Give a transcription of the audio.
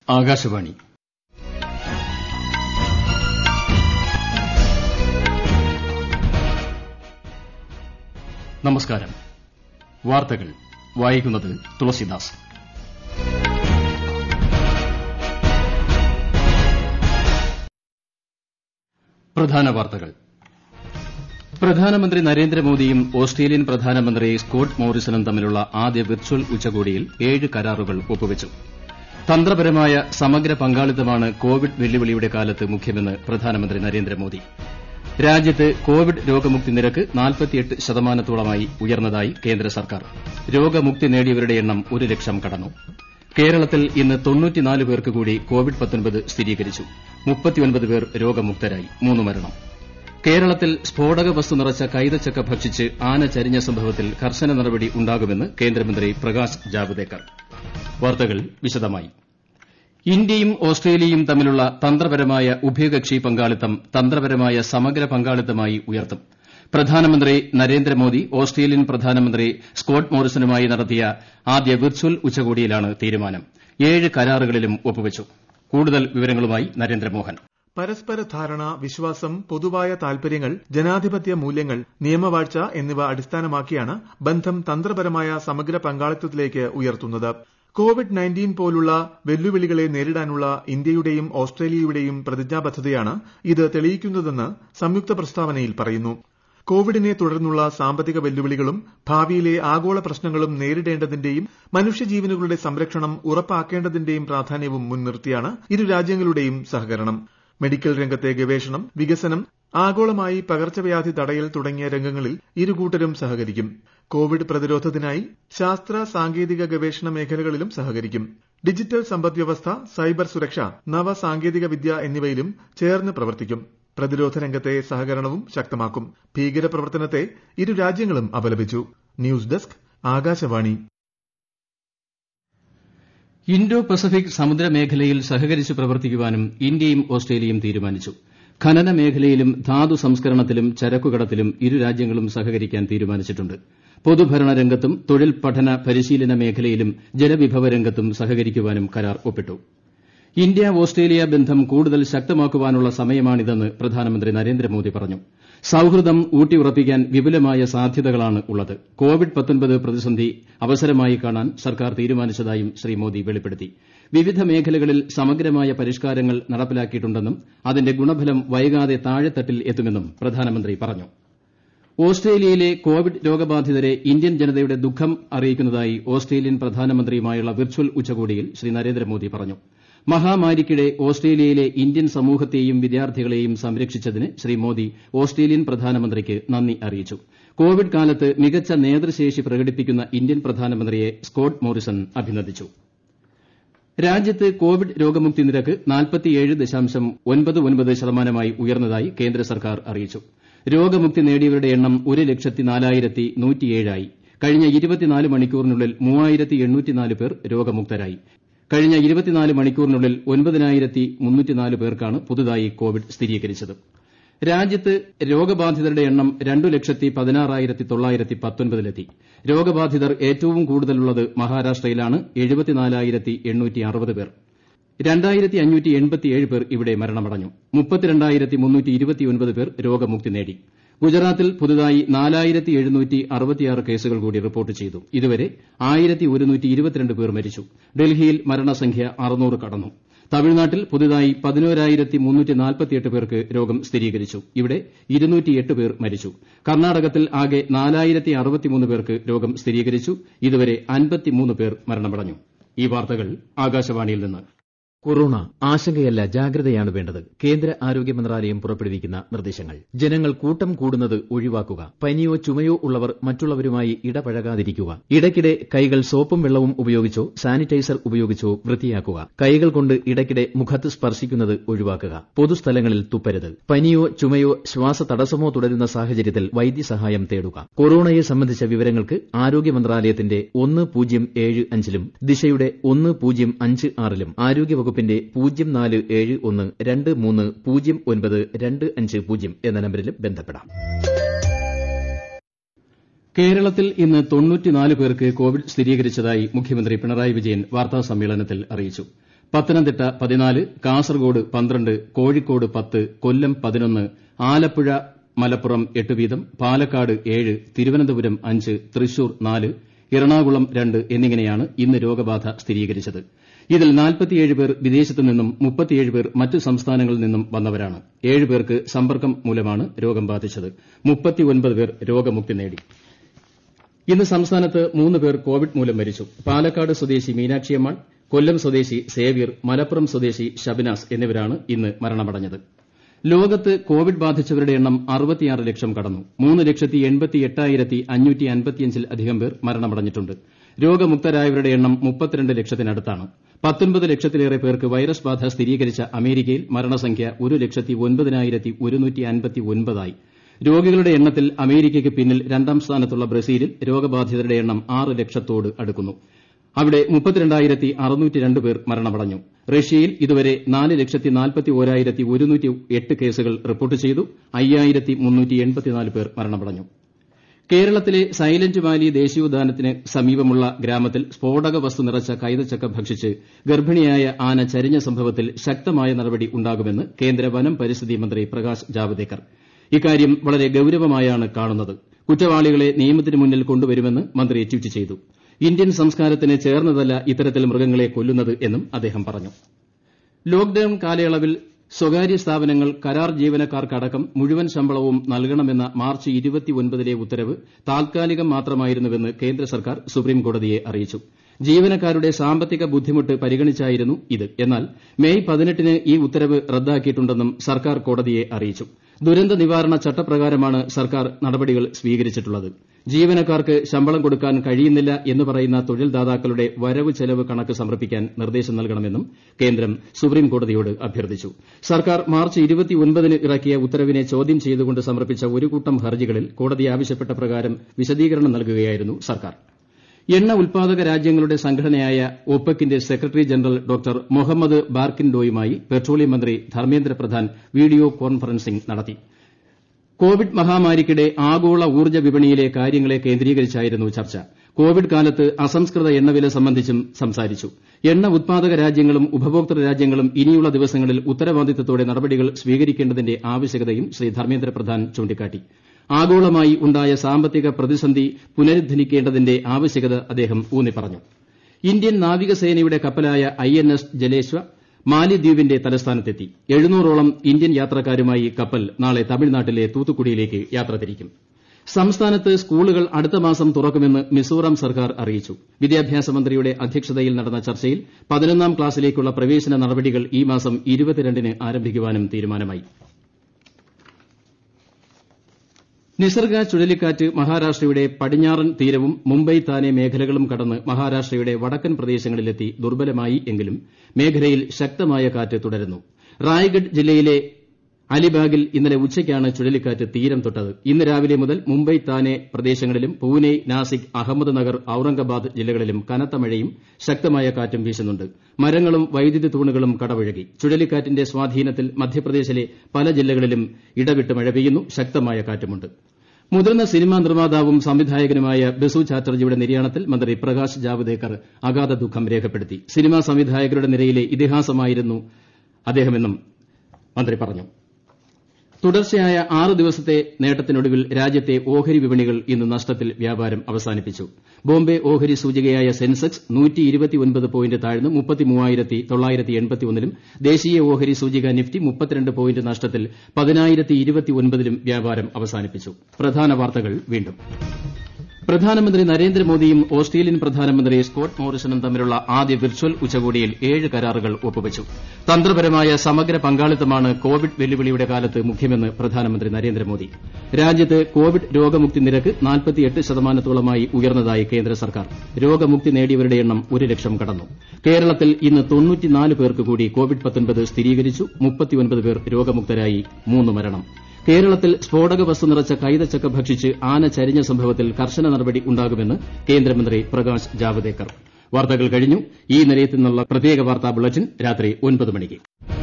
ആകാശവാണി നമസ്കാരം വാർത്തകൾ വായിക്കുന്നത് തുളസിദാസ് പ്രധാന വാർത്തകൾ പ്രധാനമന്ത്രി നരേന്ദ്രമോദിയും ഓസ്ട്രേലിയൻ പ്രധാനമന്ത്രി സ്കോട്ട് മോറിസണും തമ്മിലുള്ള ആദ്യ വിർച്വൽ ഉച്ചകോടിയിൽ ഏഴ് കരാറുകൾ ഒപ്പുവച്ചു തന്ത്രപരമായ സമഗ്ര പങ്കാളിത്തമാണ് കോവിഡ് വെല്ലുവിളിയുടെ കാലത്ത് മുഖ്യമെന്ന് പ്രധാനമന്ത്രി നരേന്ദ്രമോദി രാജ്യത്ത് കോവിഡ് രോഗമുക്തി നിരക്ക് ശതമാനത്തോളമായി ഉയർന്നതായി കേന്ദ്ര സർക്കാർ രോഗമുക്തി നേടിയവരുടെ എണ്ണം ഒരു ലക്ഷം കടന്നു കേരളത്തിൽ ഇന്ന് പേർക്ക് കൂടി കോവിഡ് സ്ഥിരീകരിച്ചു പേർ രോഗമുക്തരായി മൂന്ന് മരണം കേരളത്തിൽ സ്ഫോടക വസ്തു നിറച്ച കൈതച്ചക്ക ഭക്ഷിച്ച് ആന ചരിഞ്ഞ സംഭവത്തിൽ കർശന നടപടി ഉണ്ടാകുമെന്ന് കേന്ദ്രമന്ത്രി പ്രകാശ് ജാവ്ദേക്കർ വാർത്തകൾ വിശദമായി ഇന്ത്യയും ഓസ്ട്രേലിയയും തമ്മിലുള്ള തന്ത്രപരമായ ഉഭയകക്ഷി പങ്കാളിത്തം തന്ത്രപരമായ സമഗ്ര പങ്കാളിത്തമായി ഉയർത്തും പ്രധാനമന്ത്രി നരേന്ദ്രമോദി ഓസ്ട്രേലിയൻ പ്രധാനമന്ത്രി സ്കോട്ട് മോറിസണുമായി നടത്തിയ ആദ്യ വിർച്വൽ ഉച്ചകോടിയിലാണ് തീരുമാനം ഏഴ് കരാറുകളിലും ഒപ്പുവച്ചു കൂടുതൽ വിവരങ്ങളുമായി നരേന്ദ്രമോഹൻ പരസ്പര ധാരണ വിശ്വാസം പൊതുവായ താൽപര്യങ്ങൾ ജനാധിപത്യ മൂല്യങ്ങൾ നിയമവാഴ്ച എന്നിവ അടിസ്ഥാനമാക്കിയാണ് ബന്ധം തന്ത്രപരമായ സമഗ്ര പങ്കാളിത്തത്തിലേക്ക് ഉയർത്തുന്നത് കോവിഡ് നയൻറ്റീൻ പോലുള്ള വെല്ലുവിളികളെ നേരിടാനുള്ള ഇന്ത്യയുടെയും ഓസ്ട്രേലിയയുടെയും പ്രതിജ്ഞാബദ്ധതയാണ് ഇത് തെളിയിക്കുന്നതെന്ന് സംയുക്ത പ്രസ്താവനയിൽ പറയുന്നു കോവിഡിനെ തുടർന്നുള്ള സാമ്പത്തിക വെല്ലുവിളികളും ഭാവിയിലെ ആഗോള പ്രശ്നങ്ങളും നേരിടേണ്ടതിന്റെയും മനുഷ്യജീവനുകളുടെ സംരക്ഷണം ഉറപ്പാക്കേണ്ടതിന്റെയും പ്രാധാന്യവും മുൻനിർത്തിയാണ് ഇരു രാജ്യങ്ങളുടെയും സഹകരണം മെഡിക്കൽ രംഗത്തെ ഗവേഷണം വികസനം ആഗോളമായി പകർച്ചവ്യാധി തടയൽ തുടങ്ങിയ രംഗങ്ങളിൽ ഇരുകൂട്ടരും സഹകരിക്കും കോവിഡ് പ്രതിരോധത്തിനായി ശാസ്ത്ര സാങ്കേതിക ഗവേഷണ മേഖലകളിലും സഹകരിക്കും ഡിജിറ്റൽ സമ്പദ്വ്യവസ്ഥ സൈബർ സുരക്ഷ നവസാങ്കേതിക വിദ്യ എന്നിവയിലും ചേർന്ന് പ്രവർത്തിക്കും പ്രതിരോധ രംഗത്തെ സഹകരണവും ശക്തമാക്കും ഭീകരപ്രവർത്തനത്തെ ഇരു രാജ്യങ്ങളും അപലപിച്ചു news desk Akashvani Indo Pacific സമുദ്രമേഖലയിൽ സഹകരിച്ച് പ്രവർത്തിക്കാനും ഇന്ത്യയും ഓസ്ട്രേലിയയും തീരുമാനിച്ചു ഖനന മേഖലയിലും ധാതു സംസ്കരണത്തിലും ചരക്കുകടത്തിലും ഇരു രാജ്യങ്ങളും സഹകരിക്കാൻ തീരുമാനിച്ചിട്ടുണ്ട് പൊതുഭരണ രംഗത്തും തൊഴിൽ പഠന പരിശീലന മേഖലയിലും ജലവിഭവ രംഗത്തും സഹകരിക്കാനും കരാർ ഒപ്പിട്ടു ഇന്ത്യ ഓസ്ട്രേലിയ ബന്ധം കൂടുതൽ ശക്തമാക്കാനുള്ള സമയമാണിതെന്ന് പ്രധാനമന്ത്രി നരേന്ദ്രമോദി പറഞ്ഞു സൌഹൃദം ഊട്ടിയുറപ്പിക്കാൻ വിപുലമായ സാധ്യതകളാണ് ഉള്ളത് കോവിഡ് പ്രതിസന്ധി അവസരമായി കാണാൻ സർക്കാർ തീരുമാനിച്ചതായും ശ്രീ മോദി വെളിപ്പെടുത്തി വിവിധ മേഖലകളിൽ സമഗ്രമായ പരിഷ്കാരങ്ങൾ നടപ്പിലാക്കിയിട്ടുണ്ടെന്നും അതിന്റെ ഗുണഫലം വൈകാതെ താഴെത്തട്ടിൽ എത്തുമെന്നും പ്രധാനമന്ത്രി പറഞ്ഞു ഓസ്ട്രേലിയയിലെ കോവിഡ് രോഗബാധിതരെ ഇന്ത്യൻ ജനതയുടെ ദുഃഖം അറിയിക്കുന്നതായി ഓസ്ട്രേലിയൻ പ്രധാനമന്ത്രിയുമായുള്ള വിർച്വൽ ഉച്ചകോടിയിൽ ശ്രീ നരേന്ദ്രമോദി പറഞ്ഞു മഹാമാരിക്കിടെ ഓസ്ട്രേലിയയിലെ ഇന്ത്യൻ സമൂഹത്തെയും വിദ്യാർത്ഥികളെയും സംരക്ഷിച്ചതിന് ശ്രീ മോദി ഓസ്ട്രേലിയൻ പ്രധാനമന്ത്രിക്ക് നന്ദി അറിയിച്ചു കോവിഡ് കാലത്ത് മികച്ച നേതൃശേഷി പ്രകടിപ്പിക്കുന്ന ഇന്ത്യൻ പ്രധാനമന്ത്രിയെ സ്കോട്ട് മോറിസൺ അഭിനന്ദിച്ചു രാജ്യത്ത് കോവിഡ് രോഗമുക്തി നിരക്ക് ശതമാനമായി ഉയർന്നതായി കേന്ദ്ര സർക്കാർ അറിയിച്ചു രോഗമുക്തി നേടിയവരുടെ എണ്ണം ഒരു ലക്ഷത്തി നാലായിരത്തി നൂറ്റിയേഴായി കഴിഞ്ഞ ഇരുപത്തിനാല് മണിക്കൂറിനുള്ളിൽ മൂവായിരത്തി എണ്ണൂറ്റിനാല് പേർ രോഗമുക്തരായി കഴിഞ്ഞ ഇരുപത്തിനാല് മണിക്കൂറിനുള്ളിൽ ഒൻപതിനായിരത്തി മുന്നൂറ്റിനാല് പേർക്കാണ് പുതുതായി കോവിഡ് സ്ഥിരീകരിച്ചത് രാജ്യത്ത് രോഗബാധിതരുടെ എണ്ണം രണ്ടു ലക്ഷത്തി പതിനാറായിരത്തി തൊള്ളായിരത്തി പത്തൊൻപതിലെത്തി രോഗബാധിതർ ഏറ്റവും കൂടുതലുള്ളത് മഹാരാഷ്ട്രയിലാണ് എഴുപത്തിനാലായിരത്തി എണ്ണൂറ്റി അറുപത് പേർ രണ്ടായിരത്തി അഞ്ഞൂറ്റി എൺപത്തിയേഴ് പേർ ഇവിടെ മരണമടഞ്ഞു മുപ്പത്തിരണ്ടായിരത്തി മുന്നൂറ്റി ഇരുപത്തിയൊൻപത് പേർ രോഗമുക്തി നേടി ഗുജറാത്തിൽ പുതുതായി നാലായിരത്തി എഴുന്നൂറ്റി അറുപത്തിയാറ് കേസുകൾ കൂടി റിപ്പോർട്ട് ചെയ്തു ഇതുവരെ ആയിരത്തി ഒരുന്നൂറ്റി ഇരുപത്തിരണ്ട് പേർ മരിച്ചു ഡൽഹിയിൽ മരണസംഖ്യ അറുന്നൂറ് കടന്നു തമിഴ്നാട്ടിൽ പുതുതായി പതിനോരായിരത്തി മുന്നൂറ്റി നാൽപ്പത്തിയെട്ട് പേർക്ക് രോഗം സ്ഥിരീകരിച്ചു ഇവിടെ ഇരുന്നൂറ്റിയെട്ട് പേർ മരിച്ചു കർണ്ണാടകത്തിൽ ആകെ നാലായിരത്തി അറുപത്തിമൂന്ന് പേർക്ക് രോഗം സ്ഥിരീകരിച്ചു ഇതുവരെ അൻപത്തിമൂന്ന് പേർ മരണമടഞ്ഞു ഈ വാർത്തകൾ ആകാശവാണിയിൽ നിന്ന് കൊറോണ ആശങ്കയല്ല ജാഗ്രതയാണ് വേണ്ടത് കേന്ദ്ര ആരോഗ്യ മന്ത്രാലയം പുറപ്പെടുവിക്കുന്ന നിർദ്ദേശങ്ങൾ ജനങ്ങൾ കൂട്ടം കൂടുന്നത് ഒഴിവാക്കുക പനിയോ ചുമയോ ഉള്ളവർ മറ്റുള്ളവരുമായി ഇടപഴകാതിരിക്കുക ഇടയ്ക്കിടെ കൈകൾ സോപ്പും വെള്ളവും ഉപയോഗിച്ചോ സാനിറ്റൈസർ ഉപയോഗിച്ചോ വൃത്തിയാക്കുക കൈകൾ കൊണ്ട് ഇടയ്ക്കിടെ മുഖത്ത് സ്പർശിക്കുന്നത് ഒഴിവാക്കുക പൊതുസ്ഥലങ്ങളിൽ തുപ്പരുത് പനിയോ ചുമയോ ശ്വാസതടസ്സമോ തുടരുന്ന സാഹചര്യത്തിൽ വൈദ്യസഹായം തേടുക കൊറോണയെ സംബന്ധിച്ച വിവരങ്ങൾക്ക് ആരോഗ്യ മന്ത്രാലയത്തിന്റെ ഒന്ന് പൂജ്യം ഏഴ് അഞ്ചിലും ദിശയുടെ ഒന്ന് പൂജ്യം അഞ്ച് ആറിലും ആരോഗ്യവകുപ്പ് വകുപ്പിന്റെ പൂജ്യം നാല് ഏഴ് ഒന്ന് രണ്ട് മൂന്ന് പൂജ്യം ഒൻപത് രണ്ട് അഞ്ച് പൂജ്യം എന്ന നമ്പരിലും ബന്ധപ്പെടാം കേരളത്തിൽ ഇന്ന് പേർക്ക് കോവിഡ് സ്ഥിരീകരിച്ചതായി മുഖ്യമന്ത്രി പിണറായി വിജയൻ വാർത്താസമ്മേളനത്തിൽ അറിയിച്ചു പത്തനംതിട്ട പതിനാല് കാസർഗോഡ് പന്ത്രണ്ട് കോഴിക്കോട് പത്ത് കൊല്ലം പതിനൊന്ന് ആലപ്പുഴ മലപ്പുറം എട്ട് വീതം പാലക്കാട് ഏഴ് തിരുവനന്തപുരം അഞ്ച് തൃശൂർ നാല് എറണാകുളം രണ്ട് എന്നിങ്ങനെയാണ് ഇന്ന് രോഗബാധ സ്ഥിരീകരിച്ചത് ഇതിൽ പേർ വിദേശത്തു നിന്നും പേർ മറ്റ് സംസ്ഥാനങ്ങളിൽ നിന്നും വന്നവരാണ് ഏഴ് പേർക്ക് സമ്പർക്കം മൂലമാണ് രോഗം ബാധിച്ചത് പേർ രോഗമുക്തി നേടി ഇന്ന് സംസ്ഥാനത്ത് മൂന്ന് പേർ കോവിഡ് മൂലം മരിച്ചു പാലക്കാട് സ്വദേശി മീനാക്ഷിയമ്മാൾ കൊല്ലം സ്വദേശി സേവ്യർ മലപ്പുറം സ്വദേശി ഷബിനാസ് എന്നിവരാണ് ഇന്ന് മരണമടഞ്ഞത് ലോകത്ത് കോവിഡ് ബാധിച്ചവരുടെ എണ്ണം അറുപത്തിയാറ് ലക്ഷം കടന്നു മൂന്ന് ലക്ഷത്തി എൺപത്തി എട്ടായിരത്തി അഞ്ഞൂറ്റി അൻപത്തിയഞ്ചിൽ അധികം പേർ മരണമടഞ്ഞിട്ടുണ്ട് രോഗമുക്തരായവരുടെ എണ്ണം മുപ്പത്തിരണ്ട് ലക്ഷത്തിനടുത്താണ് പത്തൊൻപത് ലക്ഷത്തിലേറെ പേർക്ക് വൈറസ് ബാധ സ്ഥിരീകരിച്ച അമേരിക്കയിൽ മരണസംഖ്യ ഒരു ലക്ഷത്തി ഒൻപതിനായിരത്തി ഒരുന്നൂറ്റി അൻപത്തി ഒൻപതായി രോഗികളുടെ എണ്ണത്തിൽ അമേരിക്കയ്ക്ക് പിന്നിൽ രണ്ടാം സ്ഥാനത്തുള്ള ബ്രസീലിൽ രോഗബാധിതരുടെ എണ്ണം ആറ് ലക്ഷത്തോട് അടുക്കുന്നു അവിടെ മുപ്പത്തിരണ്ടായിരത്തി അറുന്നൂറ്റി രണ്ട് പേർ മരണമടഞ്ഞു റഷ്യയിൽ ഇതുവരെ നാല് ലക്ഷത്തി നാൽപ്പത്തി ഓരായിരത്തി ഒരുന്നൂറ്റി എട്ട് കേസുകൾ റിപ്പോർട്ട് ചെയ്തു അയ്യായിരത്തി മുന്നൂറ്റി എൺപത്തിനാല് പേർ മരണമടഞ്ഞു കേരളത്തിലെ സൈലന്റ് വാലി ദേശീയോദ്യാനത്തിന് സമീപമുള്ള ഗ്രാമത്തിൽ സ്ഫോടക വസ്തു നിറച്ച കൈതച്ചക്ക ഭക്ഷിച്ച് ഗർഭിണിയായ ആന ചരിഞ്ഞ സംഭവത്തിൽ ശക്തമായ നടപടി ഉണ്ടാകുമെന്ന് കേന്ദ്ര വനം പരിസ്ഥിതി മന്ത്രി പ്രകാശ് ജാവ്ദേക്കർ ഇക്കാര്യം വളരെ ഗൌരവമായാണ് കാണുന്നത് കുറ്റവാളികളെ നിയമത്തിന് മുന്നിൽ കൊണ്ടുവരുമെന്ന് മന്ത്രി ട്വീറ്റ് ചെയ്തു ഇന്ത്യൻ സംസ്കാരത്തിന് ചേർന്നതല്ല ഇത്തരത്തിൽ മൃഗങ്ങളെ കൊല്ലുന്നത് എന്നും അദ്ദേഹം പറഞ്ഞു ലോക്ഡൌൺ കാലയളവിൽ സ്വകാര്യ സ്ഥാപനങ്ങൾ കരാർ ജീവനക്കാർക്കടക്കം മുഴുവൻ ശമ്പളവും നൽകണമെന്ന മാർച്ച് ഇരുപത്തിയൊൻപതിലെ ഉത്തരവ് താൽക്കാലികം മാത്രമായിരുന്നുവെന്ന് കേന്ദ്ര സർക്കാർ സുപ്രീംകോടതിയെ അറിയിച്ചു ജീവനക്കാരുടെ സാമ്പത്തിക ബുദ്ധിമുട്ട് പരിഗണിച്ചായിരുന്നു ഇത് എന്നാൽ മെയ് പതിനെട്ടിന് ഈ ഉത്തരവ് റദ്ദാക്കിയിട്ടുണ്ടെന്നും സർക്കാർ കോടതിയെ അറിയിച്ചു ദുരന്ത നിവാരണ ചട്ടപ്രകാരമാണ് സർക്കാർ നടപടികൾ സ്വീകരിച്ചിട്ടുള്ളത് ജീവനക്കാർക്ക് ശമ്പളം കൊടുക്കാൻ കഴിയുന്നില്ല എന്ന് പറയുന്ന തൊഴിൽദാതാക്കളുടെ വരവ് ചെലവ് കണക്ക് സമർപ്പിക്കാൻ നിർദ്ദേശം നൽകണമെന്നും കേന്ദ്രം സുപ്രീംകോടതിയോട് അഭ്യർത്ഥിച്ചു സർക്കാർ മാർച്ച് ഇരുപത്തിയൊൻപതിന് ഇറക്കിയ ഉത്തരവിനെ ചോദ്യം ചെയ്തുകൊണ്ട് സമർപ്പിച്ച ഒരു കൂട്ടം ഹർജികളിൽ കോടതി ആവശ്യപ്പെട്ട പ്രകാരം വിശദീകരണം നൽകുകയായിരുന്നു സർക്കാർ എണ്ണ ഉൽപാദക രാജ്യങ്ങളുടെ സംഘടനയായ ഒപെക്കിന്റെ സെക്രട്ടറി ജനറൽ ഡോക്ടർ മൊഹമ്മദ് ബാർക്കിൻഡോയുമായി പെട്രോളിയം മന്ത്രി ധർമ്മേന്ദ്ര പ്രധാൻ വീഡിയോ കോൺഫറൻസിംഗ് നടത്തി കോവിഡ് മഹാമാരിക്കിടെ ആഗോള ഊർജ്ജ വിപണിയിലെ കാര്യങ്ങളെ കേന്ദ്രീകരിച്ചായിരുന്നു ചർച്ച കോവിഡ് കാലത്ത് അസംസ്കൃത എണ്ണവില സംബന്ധിച്ചും സംസാരിച്ചു എണ്ണ ഉത്പാദക രാജ്യങ്ങളും ഉപഭോക്തൃ രാജ്യങ്ങളും ഇനിയുള്ള ദിവസങ്ങളിൽ ഉത്തരവാദിത്തത്തോടെ നടപടികൾ സ്വീകരിക്കേണ്ടതിന്റെ ആവശ്യകതയും ശ്രീ ധർമ്മേന്ദ്ര പ്രധാൻ ചൂണ്ടിക്കാട്ടി ആഗോളമായി ഉണ്ടായ സാമ്പത്തിക പ്രതിസന്ധി പുനരുദ്ധരിക്കേണ്ടതിന്റെ ആവശ്യകത അദ്ദേഹം ഊന്നിപ്പറഞ്ഞു ഇന്ത്യൻ നാവികസേനയുടെ കപ്പലായ ഐ എൻ എസ് ജലേശ്വ മാലിദ്വീപിന്റെ തലസ്ഥാനത്തെത്തി എഴുന്നൂറോളം ഇന്ത്യൻ യാത്രക്കാരുമായി കപ്പൽ നാളെ തമിഴ്നാട്ടിലെ തൂത്തുക്കുടിയിലേക്ക് യാത്ര തിരിക്കും സംസ്ഥാനത്ത് സ്കൂളുകൾ അടുത്ത മാസം തുറക്കുമെന്ന് മിസോറാം സർക്കാർ അറിയിച്ചു വിദ്യാഭ്യാസ മന്ത്രിയുടെ അധ്യക്ഷതയിൽ നടന്ന ചർച്ചയിൽ പതിനൊന്നാം ക്ലാസ്സിലേക്കുള്ള പ്രവേശന നടപടികൾ ഈ മാസം ഇരുപത്തിരണ്ടിന് ആരംഭിക്കുവാനും തീരുമാനമായി നിസർഗ ചുഴലിക്കാറ്റ് മഹാരാഷ്ട്രയുടെ പടിഞ്ഞാറൻ തീരവും മുംബൈ താനെ മേഖലകളും കടന്ന് മഹാരാഷ്ട്രയുടെ വടക്കൻ പ്രദേശങ്ങളിലെത്തി ദുർബലമായി എങ്കിലും മേഖലയിൽ ശക്തമായ കാറ്റ് തുടരുന്നു റായ്ഗഡ് ജില്ലയിലെ അലിബാഗിൽ ഇന്നലെ ഉച്ചയ്ക്കാണ് ചുഴലിക്കാറ്റ് തീരം തൊട്ടത് ഇന്ന് രാവിലെ മുതൽ മുംബൈ താനെ പ്രദേശങ്ങളിലും പൂനെ നാസിക് അഹമ്മദ് നഗർ ഔറംഗാബാദ് ജില്ലകളിലും കനത്ത മഴയും ശക്തമായ കാറ്റും വീശുന്നുണ്ട് മരങ്ങളും വൈദ്യുതി തൂണുകളും കടപുഴകി ചുഴലിക്കാറ്റിന്റെ സ്വാധീനത്തിൽ മധ്യപ്രദേശിലെ പല ജില്ലകളിലും ഇടവിട്ട് മഴ പെയ്യുന്നു ശക്തമായ കാറ്റുമുണ്ട് മുതിർന്ന സിനിമാ നിർമ്മാതാവും സംവിധായകനുമായ ബസു ചാറ്റർജിയുടെ നിര്യാണത്തിൽ മന്ത്രി പ്രകാശ് ജാവ്ദേക്കർ അഗാധ ദുഃഖം രേഖപ്പെടുത്തി സിനിമാ സംവിധായകരുടെ നിരയിലെ ഇതിഹാസമായിരുന്നു അദ്ദേഹമെന്നും മന്ത്രി പറഞ്ഞു തുടർച്ചയായ ആറ് ദിവസത്തെ നേട്ടത്തിനൊടുവിൽ രാജ്യത്തെ ഓഹരി വിപണികൾ ഇന്ന് നഷ്ടത്തിൽ വ്യാപാരം അവസാനിപ്പിച്ചു ബോംബെ ഓഹരി സൂചികയായ സെൻസെക്സ് പോയിന്റ് താഴ്ന്ന് ലും ദേശീയ ഓഹരി സൂചിക നിഫ്റ്റി മുപ്പത്തിരണ്ട് പോയിന്റ് നഷ്ടത്തിൽ പതിനായിരത്തിലും വ്യാപാരം അവസാനിപ്പിച്ചു പ്രധാന വാർത്തകൾ വീണ്ടും പ്രധാനമന്ത്രി നരേന്ദ്രമോദിയും ഓസ്ട്രേലിയൻ പ്രധാനമന്ത്രി സ്കോട്ട് മോറിസണും തമ്മിലുള്ള ആദ്യ വിർച്വൽ ഉച്ചകോടിയിൽ ഏഴ് കരാറുകൾ ഒപ്പുവച്ചു തന്ത്രപരമായ സമഗ്ര പങ്കാളിത്തമാണ് കോവിഡ് വെല്ലുവിളിയുടെ കാലത്ത് മുഖ്യമെന്ന് പ്രധാനമന്ത്രി നരേന്ദ്രമോദി രാജ്യത്ത് കോവിഡ് രോഗമുക്തി നിരക്ക് ശതമാനത്തോളമായി ഉയർന്നതായി കേന്ദ്ര സർക്കാർ രോഗമുക്തി നേടിയവരുടെ എണ്ണം ഒരു ലക്ഷം കടന്നു കേരളത്തിൽ ഇന്ന് പേർക്ക് കൂടി കോവിഡ് സ്ഥിരീകരിച്ചു പേർ രോഗമുക്തരായി മൂന്ന് മരണം കേരളത്തിൽ സ്ഫോടക വസ്തു നിറച്ച കൈതച്ചക്ക ഭക്ഷിച്ച് ആന ചരിഞ്ഞ സംഭവത്തിൽ കർശന നടപടി ഉണ്ടാകുമെന്ന് കേന്ദ്രമന്ത്രി പ്രകാശ് ജാവ്ദേക്കർ വാർത്തകൾ കഴിഞ്ഞു ഈ നിലയത്തിൽ നിന്നുള്ള പ്രത്യേക വാർത്താ ബുള്ളറ്റിൻ രാത്രി ഒൻപത് മണിക്ക്